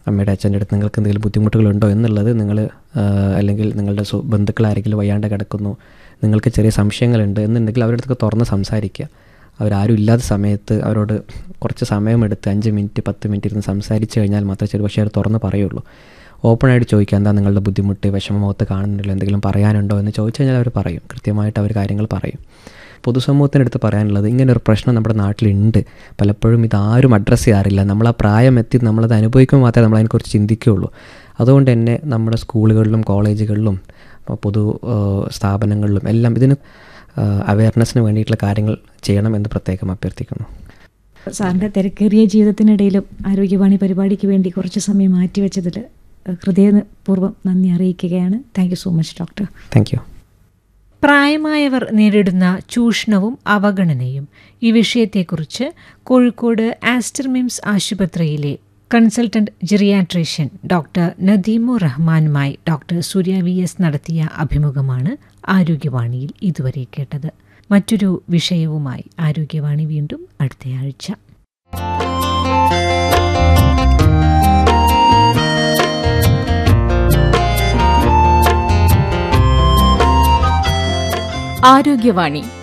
അമ്മയുടെ അച്ഛൻ്റെ അടുത്ത് നിങ്ങൾക്ക് എന്തെങ്കിലും ബുദ്ധിമുട്ടുകളുണ്ടോ എന്നുള്ളത് നിങ്ങൾ അല്ലെങ്കിൽ നിങ്ങളുടെ സു ബന്ധുക്കളാരെങ്കിലും വയ്യാണ്ട് കിടക്കുന്നു നിങ്ങൾക്ക് ചെറിയ സംശയങ്ങളുണ്ട് എന്നുണ്ടെങ്കിൽ അവരുടെ അടുത്തൊക്കെ തുറന്ന് സംസാരിക്കുക അവരാരും ഇല്ലാത്ത സമയത്ത് അവരോട് കുറച്ച് സമയമെടുത്ത് അഞ്ച് മിനിറ്റ് പത്ത് മിനിറ്റ് ഇരുന്ന് സംസാരിച്ച് കഴിഞ്ഞാൽ മാത്രമേ ചെറു പക്ഷേ അവർ തുറന്ന് പറയുള്ളൂ ഓപ്പണായിട്ട് ചോദിക്കുക എന്താ നിങ്ങളുടെ ബുദ്ധിമുട്ട് വിഷമമുഖത്ത് കാണുന്നില്ല എന്തെങ്കിലും പറയാനുണ്ടോ എന്ന് ചോദിച്ചു കഴിഞ്ഞാൽ അവർ പറയും കൃത്യമായിട്ട് അവർ കാര്യങ്ങൾ പറയും പൊതുസമൂഹത്തിനടുത്ത് പറയാനുള്ളത് ഇങ്ങനെ ഒരു പ്രശ്നം നമ്മുടെ നാട്ടിലുണ്ട് പലപ്പോഴും ഇതാരും അഡ്രസ്സ് ചെയ്യാറില്ല നമ്മൾ ആ പ്രായം എത്തി നമ്മളത് അനുഭവിക്കുമ്പോൾ മാത്രമേ നമ്മൾ അതിനെക്കുറിച്ച് ചിന്തിക്കുകയുള്ളൂ അതുകൊണ്ട് തന്നെ നമ്മുടെ സ്കൂളുകളിലും കോളേജുകളിലും പൊതു സ്ഥാപനങ്ങളിലും എല്ലാം ഇതിന് അവയർനെസ്സിന് വേണ്ടിയിട്ടുള്ള കാര്യങ്ങൾ ചെയ്യണം എന്ന് പ്രത്യേകം അഭ്യർത്ഥിക്കുന്നു സാറിൻ്റെ തിരക്കേറിയ ജീവിതത്തിനിടയിലും ആരോഗ്യവാണി പരിപാടിക്ക് വേണ്ടി കുറച്ച് സമയം മാറ്റിവെച്ചതിൽ ഹൃദയപൂർവ്വം നന്ദി അറിയിക്കുകയാണ് thank you so much doctor thank you പ്രായമായവർ നേരിടുന്ന ചൂഷണവും അവഗണനയും ഈ വിഷയത്തെക്കുറിച്ച് കോഴിക്കോട് ആസ്റ്റർ മിംസ് ആശുപത്രിയിലെ കൺസൾട്ടന്റ് ജിറിയാട്രീഷ്യൻ ഡോക്ടർ നദീമു റഹ്മാനുമായി ഡോക്ടർ സൂര്യ വി എസ് നടത്തിയ അഭിമുഖമാണ് ആരോഗ്യവാണിയിൽ ഇതുവരെ കേട്ടത് മറ്റൊരു വിഷയവുമായി ആരോഗ്യവാണി വീണ്ടും അടുത്തയാഴ്ച ആരോഗ്യവാണി